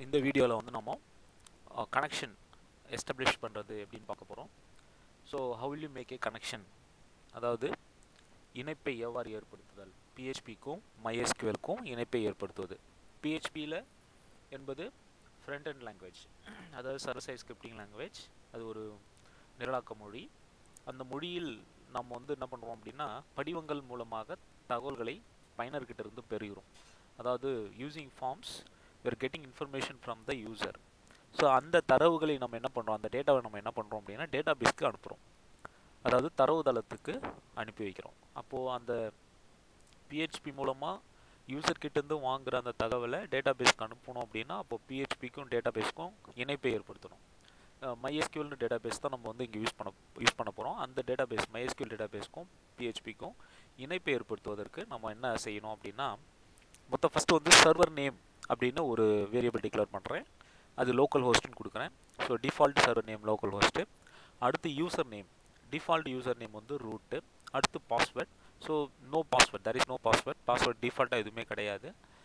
இந்த வீடியோவில் வந்து நம்ம கனெக்ஷன் எஸ்டாப்ளிஷ் பண்ணுறது எப்படின்னு பார்க்க போகிறோம் so how will you make a connection அதாவது இணைப்பை எவ்வாறு ஏற்படுத்துதல் பிஹெச்பிக்கும் மைஎஸ்கியூஎல்க்கும் இணைப்பை ஏற்படுத்துவது பிஹெச்பியில் என்பது ஃப்ரண்ட் அண்ட் லாங்குவேஜ் அதாவது சர்வசை ஸ்கிரிப்டிங் லாங்குவேஜ் அது ஒரு நிரலாக்க மொழி அந்த மொழியில் நம்ம வந்து என்ன பண்ணுறோம் அப்படின்னா படிவங்கள் மூலமாக தகவல்களை பயனர்கிட்ட இருந்து பெறுகிறோம் அதாவது using forms we're getting information from the user so அந்த தரவுகளை நம்ம என்ன பண்ணுறோம் அந்த டேட்டாவை நம்ம என்ன பண்ணுறோம் அப்படின்னா டேட்டா பேஸ்க்கு அனுப்புகிறோம் அதாவது தரவுதளத்துக்கு அனுப்பி வைக்கிறோம் அப்போது அந்த பிஹெச்பி மூலமாக யூசர் கிட்டேருந்து வாங்குற அந்த தகவலை டேட்டா பேஸ்க்கு அனுப்பணும் அப்படின்னா அப்போ பிஹெச்பிக்கும் டேட்டா பேஸ்க்கும் இணைப்பை ஏற்படுத்தணும் மைஎஸ்கியூல்னு டேட்டா பேஸ் தான் நம்ம வந்து இங்கே யூஸ் பண்ண யூஸ் பண்ண போகிறோம் அந்த டேட்டா பேஸ் மைஎஸ்கியூல் டேட்டா பேஸ்க்கும் பிஹெச்பிக்கும் இணைப்பை ஏற்படுத்துவதற்கு நம்ம என்ன செய்யணும் அப்படின்னா மொத்தம் ஃபஸ்ட்டு வந்து சர்வர் நேம் அப்படின்னு ஒரு வேரியபிள் டிக்ளேர் பண்ணுறேன் அது லோக்கல் ஹோஸ்ட்னு கொடுக்குறேன் so default server name localhost அடுத்து username default username வந்து ரூட்டு அடுத்து password so no password there is no password password டிஃபால்ட்டாக எதுவுமே கிடையாது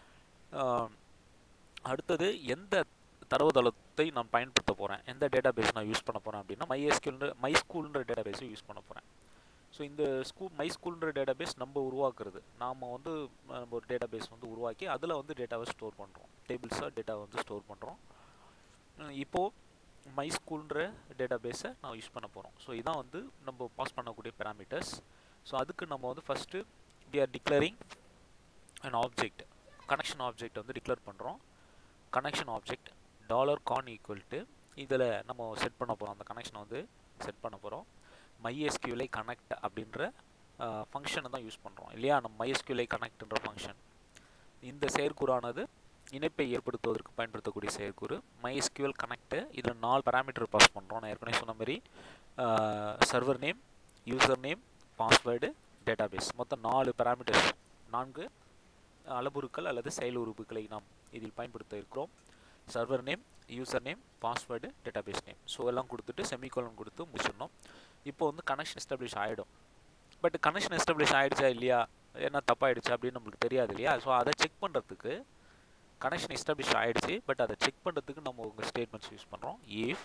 அடுத்தது எந்த தரவுதளத்தை நான் பயன்படுத்த போகிறேன் எந்த டேட்டா பேஸ் நான் யூஸ் பண்ண போகிறேன் அப்படின்னா மைஎஸ்கியூல்ன்ற மை ஸ்கூல்ன்ற டேட்டா பேஸை யூஸ் பண்ண போகிறேன் ஸோ இந்த ஸ்கூல் மை ஸ்கூல்ன்ற டேட்டா பேஸ் நம்ம உருவாக்குறது நாம் வந்து நம்ம ஒரு டேட்டா பேஸ் வந்து உருவாக்கி அதில் வந்து டேட்டாவை ஸ்டோர் பண்ணுறோம் டேபிள்ஸாக டேட்டாவை வந்து ஸ்டோர் பண்ணுறோம் இப்போது மை ஸ்கூல்ன்ற டேட்டா பேஸை நான் யூஸ் பண்ண போகிறோம் ஸோ இதான் வந்து நம்ம பாஸ் பண்ணக்கூடிய பேராமீட்டர்ஸ் ஸோ அதுக்கு நம்ம வந்து first we are declaring and object connection object வந்து டிக்ளேர் பண்ணுறோம் connection object dollar con equal to இதில் நம்ம செட் பண்ண போகிறோம் அந்த கனெக்ஷனை வந்து செட் பண்ண போகிறோம் மைஎஸ்கியூலை கனெக்ட் அப்படின்ற ஃபங்க்ஷனை தான் யூஸ் பண்ணுறோம் இல்லையா நம்ம மைஎஸ்கியூலை கனெக்ட்ன்ற ஃபங்க்ஷன் இந்த செயற்கூறானது இணைப்பை ஏற்படுத்துவதற்கு பயன்படுத்தக்கூடிய செயற்கூறு மைஎஸ்கியூஎல் கனெக்ட் இதில் நாலு பேராமீட்டர் பாஸ் பண்ணுறோம் நான் ஏற்கனவே சொன்ன மாதிரி server name username password database மொத்தம் நாலு பேராமீட்டர்ஸ் நான்கு அளவுருக்கள் அல்லது செயல் உறுப்புகளை நாம் இதில் பயன்படுத்த இருக்கிறோம் server name username password database name so எல்லாம் கொடுத்துட்டு செமிகோலன் கொடுத்து முடிச்சிடணும் இப்போ வந்து கனெக்ஷன் எஸ்டாப்ளிஷ் ஆகிடும் பட் கனெக்ஷன் எஸ்டாப்ளிஷ் ஆகிடுச்சா இல்லையா என்ன தப்பாயிடுச்சு அப்படின்னு நம்மளுக்கு தெரியாது இல்லையா ஸோ அதை செக் பண்ணுறதுக்கு கனெக்ஷன் எஸ்டாப்ளிஷ் ஆகிடுச்சு பட் அதை செக் பண்ணுறதுக்கு நம்ம உங்கள் ஸ்டேட்மெண்ட்ஸ் யூஸ் பண்ணுறோம் if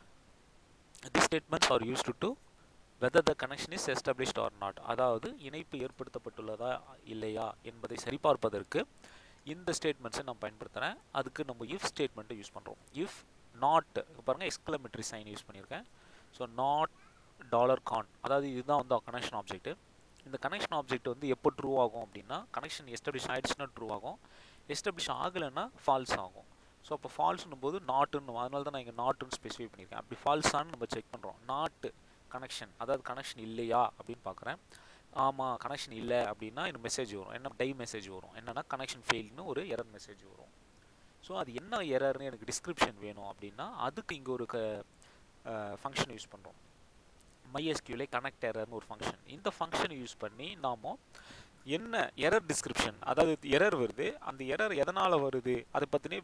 the statements are use to whether the connection is established or not அதாவது இணைப்பு ஏற்படுத்தப்பட்டுள்ளதா இல்லையா என்பதை சரிபார்ப்பதற்கு இந்த ஸ்டேட்மெண்ட்ஸை நான் பயன்படுத்துகிறேன் அதுக்கு நம்ம இஃப் ஸ்டேட்மெண்ட்டை யூஸ் பண்ணுறோம் இஃப் நாட் பாருங்கள் எக்ஸ்கிளமெட்ரி சைன் யூஸ் பண்ணியிருக்கேன் ஸோ நாட் டாலர் கான் அதாவது இதுதான் வந்து கனெக்ஷன் ஆப்ஜெக்ட் இந்த கனெக்ஷன் ஆப்ஜெக்ட் வந்து எப்போ ட்ரூ ஆகும் அப்படின்னா கனெக்ஷன் எஸ்டாப்ளிஷ் ஆகிடுச்சுன்னா ட்ரூ ஆகும் எஸ்டாப்ளிஷ் ஆகலைன்னா ஃபால்ஸ் ஆகும் ஸோ அப்போ ஃபால்ஸ்னும் போது நாட்டுன்னு அதனால தான் நான் இங்கே நாட்டுன்னு ஸ்பெசிஃபை பண்ணியிருக்கேன் அப்படி ஃபால்ஸான்னு நம்ம செக் பண்ணுறோம் நாட்டு கனெக்ஷன் அதாவது கனெக்ஷன் இல்லையா அப்படின்னு பார்க்குறேன் ஆமாம் கனெக்ஷன் இல்லை அப்படின்னா எனக்கு மெசேஜ் வரும் என்ன டை மெசேஜ் வரும் என்னென்னா கனெக்ஷன் ஃபெயில்னு ஒரு எரர் மெசேஜ் வரும் ஸோ அது என்ன எரர்னு எனக்கு டிஸ்கிரிப்ஷன் வேணும் அப்படின்னா அதுக்கு இங்கே ஒரு க ஃபங்க்ஷன் யூஸ் பண்ணுறோம் மைஎஸ்கியூலே கனெக்ட் எரர்னு ஒரு ஃபங்க்ஷன் இந்த ஃபங்க்ஷனை யூஸ் பண்ணி நாம் என்ன எரர் டிஸ்கிரிப்ஷன் அதாவது எரர் வருது அந்த எரர் எதனால் வருது அதை பற்றின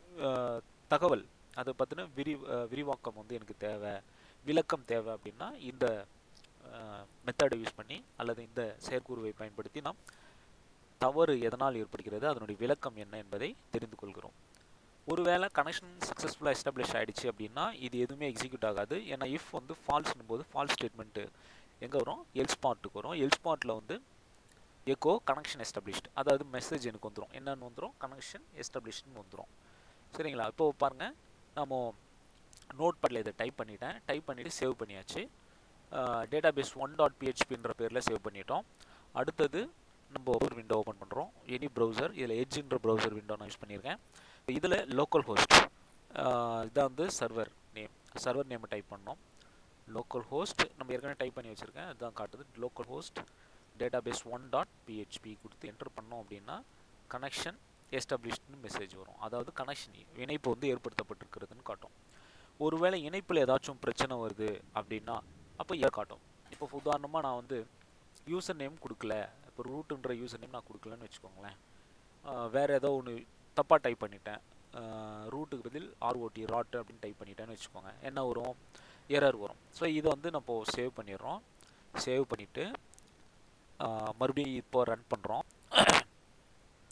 தகவல் அதை பற்றின விரி விரிவாக்கம் வந்து எனக்கு தேவை விளக்கம் தேவை அப்படின்னா இந்த மெத்தடை யூஸ் பண்ணி அல்லது இந்த செயற்கூறுவை பயன்படுத்தி நாம் தவறு எதனால் ஏற்படுகிறது அதனுடைய விளக்கம் என்ன என்பதை தெரிந்து கொள்கிறோம் ஒருவேளை கனெக்ஷன் சக்ஸஸ்ஃபுல்லாக எஸ்டாப்ளிஷ் ஆகிடுச்சு அப்படின்னா இது எதுவுமே எக்ஸிக்யூட் ஆகாது ஏன்னா இஃப் வந்து ஃபால்ஸ்னும் போது ஃபால்ஸ் ஸ்டேட்மெண்ட்டு எங்கே வரும் எல்ஸ் பார்ட்டுக்கு வரும் எல்ஸ் பார்ட்டில் வந்து எக்கோ கனெக்ஷன் எஸ்டாப்ளிஷ்டு அதாவது மெசேஜ் எனக்கு வந்துடும் என்னென்னு வந்துடும் கனெக்ஷன் எஸ்டாப்ளிஷ்னு வந்துடும் சரிங்களா இப்போ பாருங்கள் நம்ம நோட் பேடில் இதை டைப் பண்ணிட்டேன் டைப் பண்ணிவிட்டு சேவ் பண்ணியாச்சு டேட்டா பேஸ் ஒன் டாட் பிஹெச்பின்ற பேரில் சேவ் பண்ணிட்டோம் அடுத்தது நம்ம ஒரு விண்டோ ஓப்பன் பண்ணுறோம் எனி ப்ரௌசர் இதில் எட்ஜின்ற ப்ரௌசர் விண்டோ நான் யூஸ் பண்ணியிருக்கேன் இதில் லோக்கல் ஹோஸ்ட் இதான் வந்து server name server name type பண்ணோம் லோக்கல் ஹோஸ்ட் நம்ம ஏற்கனவே டைப் பண்ணி வச்சுருக்கேன் இதுதான் காட்டுது localhost database one dot PHP கொடுத்து என்டர் பண்ணோம் அப்படின்னா கனெக்ஷன் எஸ்டாப்ளிஷ்ட்னு மெசேஜ் வரும் அதாவது கனெக்ஷன் இணைப்பு வந்து ஏற்படுத்தப்பட்டிருக்கிறதுன்னு காட்டும் ஒருவேளை இணைப்பில் ஏதாச்சும் பிரச்சனை வருது அப்படின்னா அப்போ ஏ காட்டும் இப்போ உதாரணமாக நான் வந்து யூசர் நேம் கொடுக்கல இப்போ ரூட்டுன்ற யூசர் நேம் நான் கொடுக்கலன்னு வச்சுக்கோங்களேன் வேறு ஏதோ ஒன்று தப்பாக டைப் பண்ணிட்டேன் ரூட்டுக்கு பதில் ஆர்ஓடி ராட்டு அப்படின்னு டைப் பண்ணிட்டேன்னு வச்சுக்கோங்க என்ன வரும் எரர் வரும் ஸோ இதை வந்து நம்ம சேவ் பண்ணிடுறோம் சேவ் பண்ணிவிட்டு மறுபடியும் இப்போ ரன் பண்ணுறோம்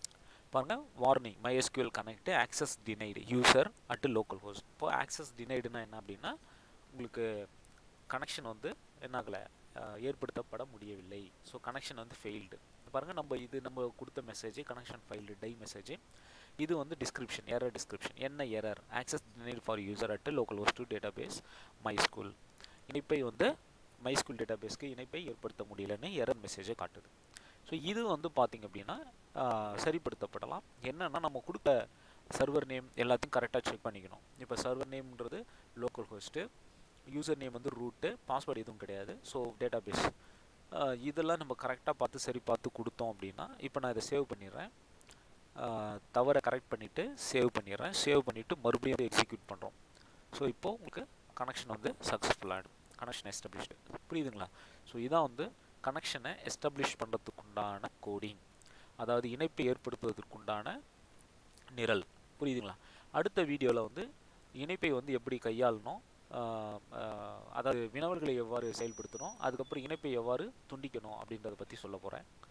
பாருங்கள் warning MySQL connect access denied user at localhost இப்போ ஆக்சஸ் டினைடுனா என்ன அப்படின்னா உங்களுக்கு கனெக்ஷன் வந்து என்ன ஆகலை ஏற்படுத்தப்பட முடியவில்லை ஸோ கனெக்ஷன் வந்து ஃபெயில்டு பாருங்கள் நம்ம இது நம்ம கொடுத்த message connection failed die message இது வந்து டிஸ்கிரிப்ஷன் எரர் டிஸ்கிரிப்ஷன் என்ன error access denied for user at localhost to database my school இணைப்பை வந்து மை ஸ்கூல் டேட்டா பேஸ்க்கு இணைப்பை ஏற்படுத்த முடியலன்னு எரர் மெசேஜை காட்டுது ஸோ இது வந்து பார்த்திங்க அப்படின்னா சரிப்படுத்தப்படலாம் என்னென்னா நம்ம கொடுத்த சர்வர் நேம் எல்லாத்தையும் கரெக்டாக செக் பண்ணிக்கணும் இப்போ சர்வர் நேம்ன்றது லோக்கல் ஹோஸ்ட்டு யூசர் நேம் வந்து ரூட்டு பாஸ்வேர்டு எதுவும் கிடையாது ஸோ டேட்டா பேஸ் இதெல்லாம் நம்ம கரெக்டாக பார்த்து சரி பார்த்து கொடுத்தோம் அப்படின்னா இப்போ நான் இதை சேவ் பண்ணிடுறேன் தவறை கரெக்ட் பண்ணிவிட்டு சேவ் பண்ணிடுறேன் சேவ் பண்ணிவிட்டு மறுபடியும் இதை எக்ஸிக்யூட் பண்ணுறோம் ஸோ இப்போது உங்களுக்கு கனெக்ஷன் வந்து சக்ஸஸ்ஃபுல்லாகிடும் கனெக்ஷன் எஸ்டாப்ளிஷ்டு புரியுதுங்களா ஸோ இதான் வந்து கனெக்ஷனை எஸ்டாப்ளிஷ் பண்ணுறதுக்குண்டான கோடிங் அதாவது இணைப்பை ஏற்படுத்துவதற்குண்டான நிரல் புரியுதுங்களா அடுத்த வீடியோவில் வந்து இணைப்பை வந்து எப்படி கையாளணும் அதாவது வினவல்களை எவ்வாறு செயல்படுத்தணும் அதுக்கப்புறம் இணைப்பை எவ்வாறு துண்டிக்கணும் அப்படின்றத பற்றி சொல்ல போகிறேன்